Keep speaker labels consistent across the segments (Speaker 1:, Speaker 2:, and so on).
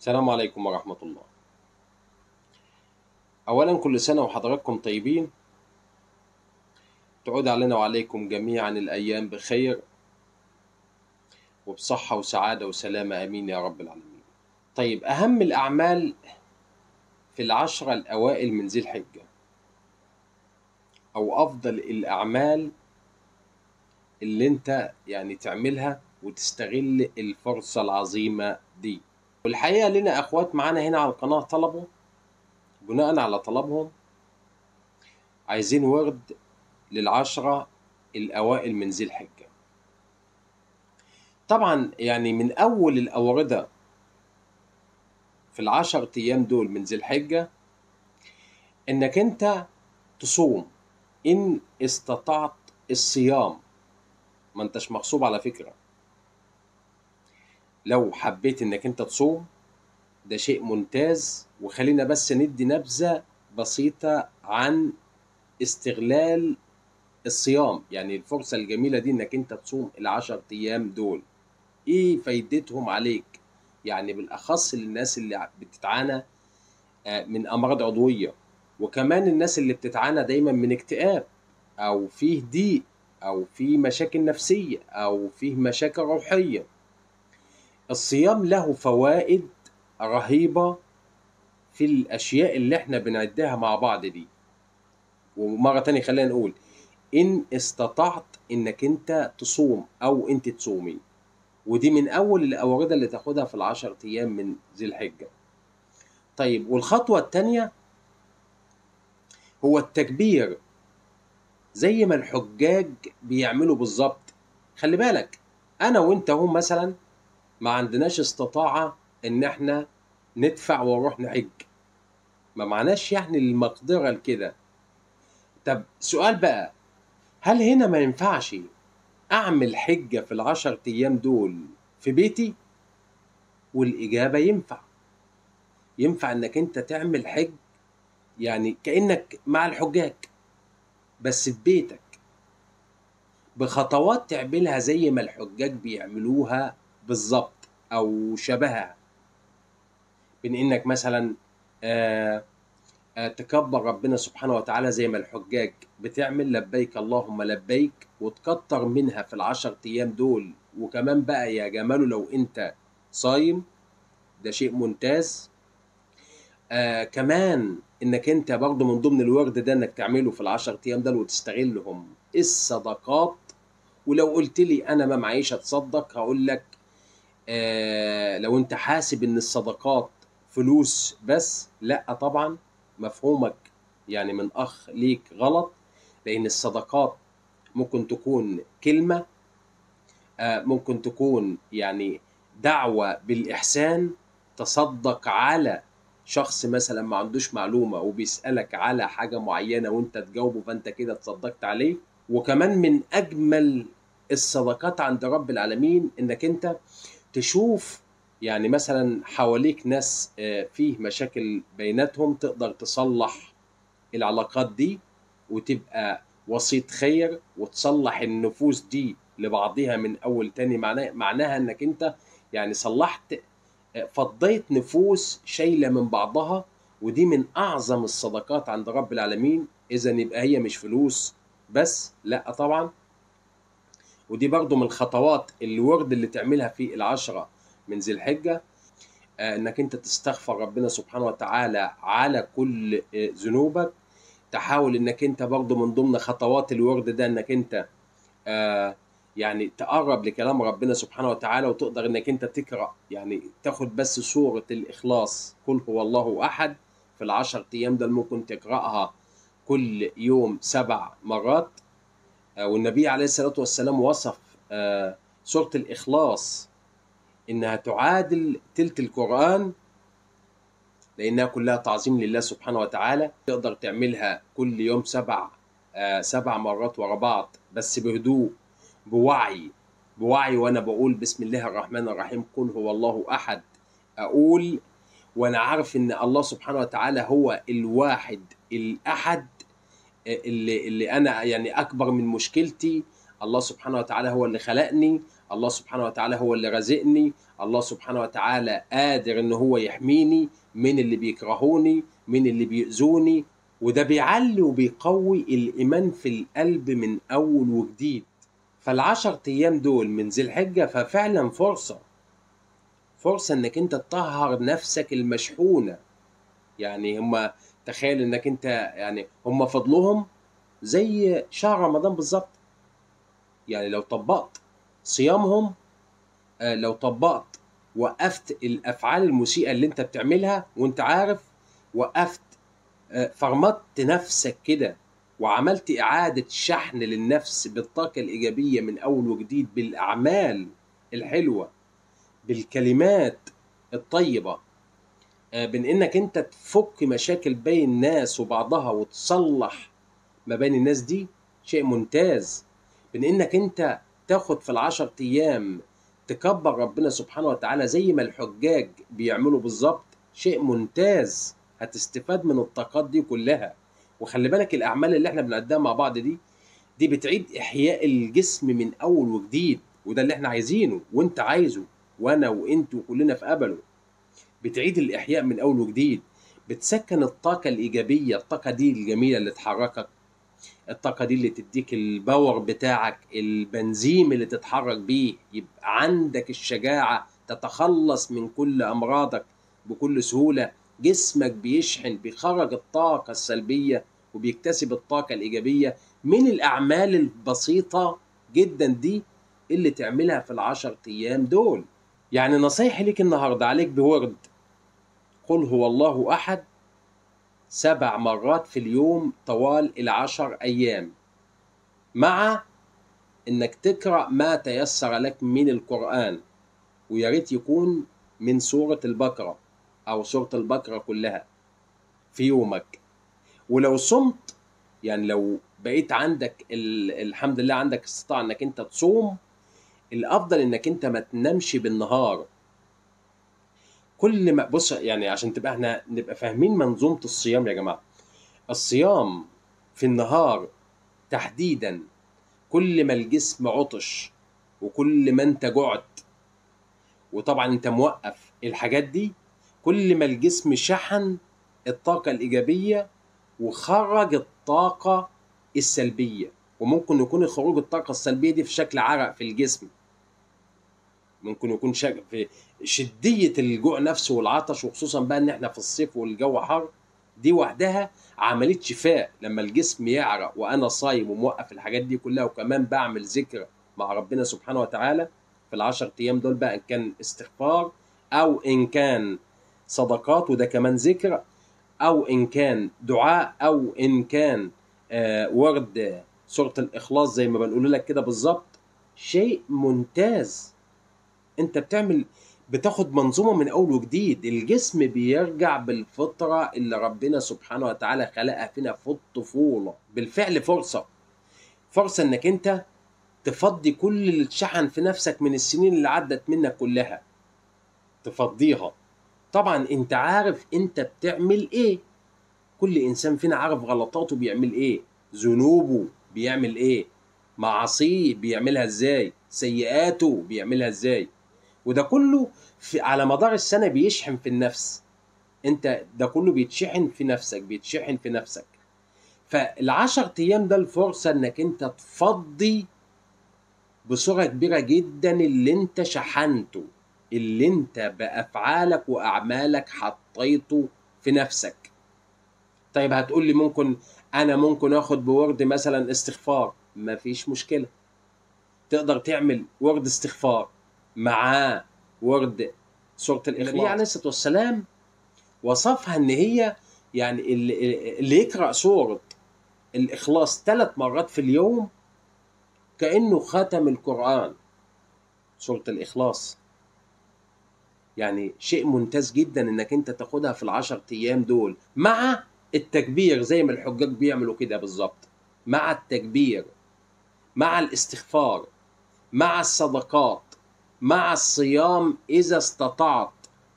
Speaker 1: السلام عليكم ورحمة الله أولا كل سنة وحضراتكم طيبين تعود علينا وعليكم جميعا الأيام بخير وبصحة وسعادة وسلامة آمين يا رب العالمين طيب أهم الأعمال في العشرة الأوائل من ذي الحجة أو أفضل الأعمال اللي أنت يعني تعملها وتستغل الفرصة العظيمة دي والحقيقة لنا أخوات معانا هنا على القناة طلبوا بناء على طلبهم عايزين ورد للعشرة الأوائل من ذي الحجة طبعا يعني من أول الأوردة في العشر أيام دول من ذي الحجة إنك أنت تصوم إن استطعت الصيام ما أنتش مغصوب على فكرة لو حبيت إنك أنت تصوم ده شيء ممتاز وخلينا بس ندي نبذة بسيطة عن استغلال الصيام يعني الفرصة الجميلة دي انك انت تصوم العشر ايام دول ايه فايدتهم عليك يعني بالاخص للناس اللي بتتعانى من امراض عضوية وكمان الناس اللي بتتعانى دايما من اكتئاب او فيه ضيق او في مشاكل نفسية او فيه مشاكل روحية الصيام له فوائد رهيبة في الاشياء اللي احنا بنعدها مع بعض دي ومرة تانية خلينا نقول ان استطعت انك انت تصوم او انت تصومي ودي من اول الاوردة اللي تاخدها في العشر ايام من ذي الحجة طيب والخطوة التانية هو التكبير زي ما الحجاج بيعملوا بالظبط خلي بالك انا وانت هم مثلا ما عندناش استطاعة ان احنا ندفع ونروح نحج ما معناش يعني المقدرة لكده طب سؤال بقى هل هنا ما ينفعش أعمل حجة في العشر أيام دول في بيتي؟ والإجابة ينفع ينفع إنك أنت تعمل حج يعني كأنك مع الحجاج بس في بيتك بخطوات تعملها زي ما الحجاج بيعملوها بالظبط أو شبهها بين إنك مثلا آه تكبر ربنا سبحانه وتعالى زي ما الحجاج بتعمل لبيك اللهم لبيك وتكتر منها في العشر ايام دول وكمان بقى يا جماله لو انت صايم ده شيء ممتاز آه كمان انك انت برضه من ضمن الورد ده انك تعمله في العشر ايام دول وتستغلهم الصدقات ولو قلت لي انا ما معيش اتصدق هقول لك آه لو انت حاسب ان الصدقات فلوس بس لا طبعا مفهومك يعني من اخ ليك غلط لان الصدقات ممكن تكون كلمه ممكن تكون يعني دعوه بالاحسان تصدق على شخص مثلا ما عندوش معلومه وبيسالك على حاجه معينه وانت تجاوبه فانت كده تصدقت عليه وكمان من اجمل الصدقات عند رب العالمين انك انت تشوف يعني مثلا حواليك ناس فيه مشاكل بيناتهم تقدر تصلح العلاقات دي وتبقى وسيط خير وتصلح النفوس دي لبعضها من اول تاني معناها معناها انك انت يعني صلحت فضيت نفوس شايله من بعضها ودي من اعظم الصدقات عند رب العالمين اذا يبقى هي مش فلوس بس لا طبعا ودي برضو من الخطوات الورد اللي تعملها في العشره من ذي الحجة آه انك انت تستغفر ربنا سبحانه وتعالى على كل آه ذنوبك تحاول انك انت برضو من ضمن خطوات الورد ده انك انت آه يعني تقرب لكلام ربنا سبحانه وتعالى وتقدر انك انت تقرا يعني تاخد بس سوره الاخلاص قل هو الله احد في العشر ايام ده ممكن تقراها كل يوم سبع مرات والنبي عليه الصلاه والسلام وصف سوره الاخلاص انها تعادل تلت القران لانها كلها تعظيم لله سبحانه وتعالى تقدر تعملها كل يوم سبع آه سبع مرات ورا بعض بس بهدوء بوعي بوعي وانا بقول بسم الله الرحمن الرحيم قل هو الله احد اقول وانا عارف ان الله سبحانه وتعالى هو الواحد الاحد اللي اللي انا يعني اكبر من مشكلتي الله سبحانه وتعالى هو اللي خلقني الله سبحانه وتعالى هو اللي رازقني الله سبحانه وتعالى قادر ان هو يحميني من اللي بيكرهوني من اللي بيؤذوني وده بيعلي وبيقوي الايمان في القلب من اول وجديد فالعشر ايام دول من ذي الحجه ففعلا فرصه فرصه انك انت تطهر نفسك المشحونه يعني هما تخيل انك انت يعني هم فضلهم زي شهر رمضان بالظبط يعني لو طبقت صيامهم آه، لو طبقت وقفت الافعال المسيئه اللي انت بتعملها وانت عارف وقفت آه، فرمطت نفسك كده وعملت اعاده شحن للنفس بالطاقه الايجابيه من اول وجديد بالاعمال الحلوه بالكلمات الطيبه آه، بين انك انت تفك مشاكل بين الناس وبعضها وتصلح ما بين الناس دي شيء ممتاز بين انك انت تاخد في العشر ايام تكبر ربنا سبحانه وتعالى زي ما الحجاج بيعملوا بالظبط شيء ممتاز هتستفاد من الطاقات دي كلها وخلي بالك الاعمال اللي احنا بنقدمها مع بعض دي دي بتعيد احياء الجسم من اول وجديد وده اللي احنا عايزينه وانت عايزه وانا وانت وكلنا في قبله بتعيد الاحياء من اول وجديد بتسكن الطاقه الايجابيه الطاقه دي الجميله اللي تحركك الطاقه دي اللي تديك الباور بتاعك البنزيم اللي تتحرك بيه يبقى عندك الشجاعه تتخلص من كل امراضك بكل سهوله جسمك بيشحن بيخرج الطاقه السلبيه وبيكتسب الطاقه الايجابيه من الاعمال البسيطه جدا دي اللي تعملها في العشر ايام دول يعني نصيحي ليك النهارده عليك بورد قل هو الله احد سبع مرات في اليوم طوال العشر أيام مع إنك تقرأ ما تيسر لك من القرآن ويا ريت يكون من سورة البقرة أو سورة البقرة كلها في يومك ولو صمت يعني لو بقيت عندك الحمد لله عندك استطاعة إنك أنت تصوم الأفضل إنك أنت ما تنامش بالنهار كل ما بص يعني عشان تبقى احنا نبقى فاهمين منظومه الصيام يا جماعه الصيام في النهار تحديدا كل ما الجسم عطش وكل ما انت جعت وطبعا انت موقف الحاجات دي كل ما الجسم شحن الطاقه الايجابيه وخرج الطاقه السلبيه وممكن يكون خروج الطاقه السلبيه دي في شكل عرق في الجسم ممكن يكون شك في شديه الجوع نفسه والعطش وخصوصا بقى ان احنا في الصيف والجو حر دي وحدها عمليه شفاء لما الجسم يعرق وانا صايم وموقف الحاجات دي كلها وكمان بعمل ذكر مع ربنا سبحانه وتعالى في العشر ايام دول بقى ان كان استغفار او ان كان صدقات وده كمان ذكر او ان كان دعاء او ان كان آه ورد سوره الاخلاص زي ما بنقول لك كده بالظبط شيء ممتاز انت بتعمل بتاخد منظومه من اول وجديد الجسم بيرجع بالفطره اللي ربنا سبحانه وتعالى خلقها فينا في الطفوله بالفعل فرصه فرصه انك انت تفضي كل اللي اتشحن في نفسك من السنين اللي عدت منك كلها تفضيها طبعا انت عارف انت بتعمل ايه كل انسان فينا عارف غلطاته بيعمل ايه ذنوبه بيعمل ايه معاصيه بيعملها ازاي سيئاته بيعملها ازاي وده كله في على مدار السنه بيشحن في النفس انت ده كله بيتشحن في نفسك بيتشحن في نفسك فالعشر ايام ده الفرصه انك انت تفضي بصوره كبيره جدا اللي انت شحنته اللي انت بافعالك واعمالك حطيته في نفسك طيب هتقول لي ممكن انا ممكن اخد بورد مثلا استغفار مفيش مشكله تقدر تعمل ورد استغفار معاه ورد سورة الإخلاص النبي عليه الصلاة والسلام وصفها إن هي يعني اللي, اللي يقرأ سورة الإخلاص ثلاث مرات في اليوم كأنه ختم القرآن سورة الإخلاص يعني شيء ممتاز جدا انك انت تاخدها في العشر ايام دول مع التكبير زي ما الحجاج بيعملوا كده بالظبط مع التكبير مع الاستغفار مع الصدقات مع الصيام اذا استطعت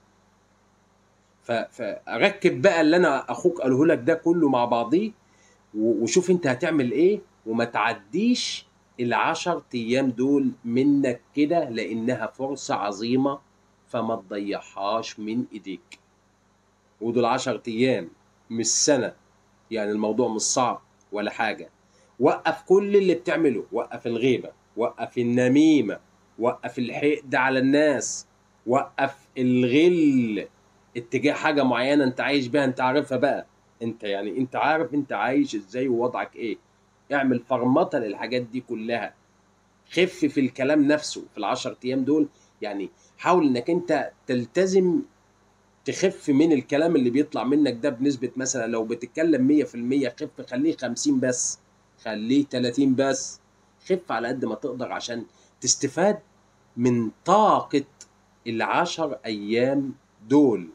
Speaker 1: فركب بقى اللي انا اخوك قاله لك ده كله مع بعضيه وشوف انت هتعمل ايه وما تعديش العشر ايام دول منك كده لانها فرصة عظيمة فما تضيعهاش من ايديك ودول عشر ايام مش سنة يعني الموضوع مش صعب ولا حاجة وقف كل اللي بتعمله وقف الغيبة وقف النميمة وقف الحقد على الناس وقف الغل اتجاه حاجة معينة انت عايش بيها انت عارفها بقى انت يعني انت عارف انت عايش ازاي ووضعك ايه اعمل فرمطة للحاجات دي كلها خف في الكلام نفسه في العشر ايام دول يعني حاول انك انت تلتزم تخف من الكلام اللي بيطلع منك ده بنسبة مثلا لو بتتكلم 100% خف خليه 50 بس خليه 30 بس خف على قد ما تقدر عشان تستفاد من طاقة العشر أيام دول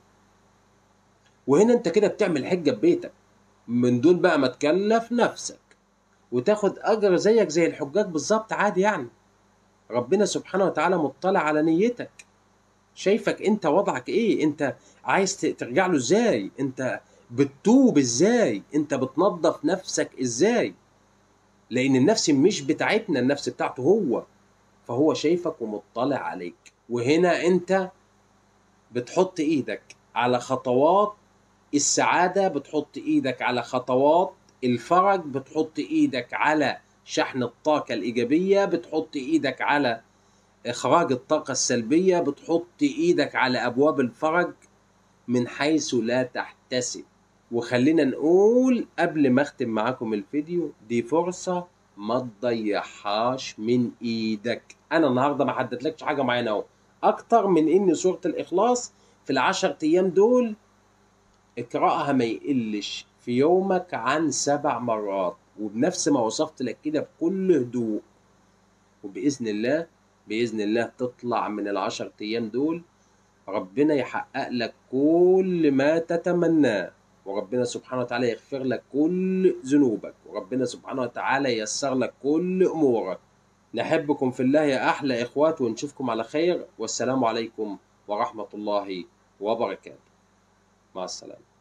Speaker 1: وهنا انت كده بتعمل حجة ببيتك من دون بقى ما تكلف نفسك وتاخد أجر زيك زي الحجاج بالظبط عادي يعني ربنا سبحانه وتعالى مطلع على نيتك شايفك انت وضعك ايه انت عايز ت- ترجع له ازاي انت بتتوب ازاي انت بتنظف نفسك ازاي لان النفس مش بتاعتنا النفس بتاعته هو فهو شايفك ومطلع عليك وهنا انت بتحط ايدك على خطوات السعادة بتحط ايدك على خطوات الفرج بتحط ايدك على شحن الطاقة الإيجابية بتحط ايدك على إخراج الطاقة السلبية بتحط إيدك على أبواب الفرج من حيث لا تحتسب وخلينا نقول قبل ما أختم معاكم الفيديو دي فرصة ما تضيعهاش من إيدك أنا النهاردة ما حددتلكش حاجة معينة أهو أكتر من إن سورة الإخلاص في العشر أيام دول اقرأها ما يقلش في يومك عن سبع مرات وبنفس ما وصفت لك كده بكل هدوء وبإذن الله بإذن الله تطلع من العشر أيام دول ربنا يحقق لك كل ما تتمناه وربنا سبحانه وتعالى يغفر لك كل ذنوبك وربنا سبحانه وتعالى ييسر لك كل أمورك نحبكم في الله يا أحلى إخوات ونشوفكم على خير والسلام عليكم ورحمة الله وبركاته مع السلامة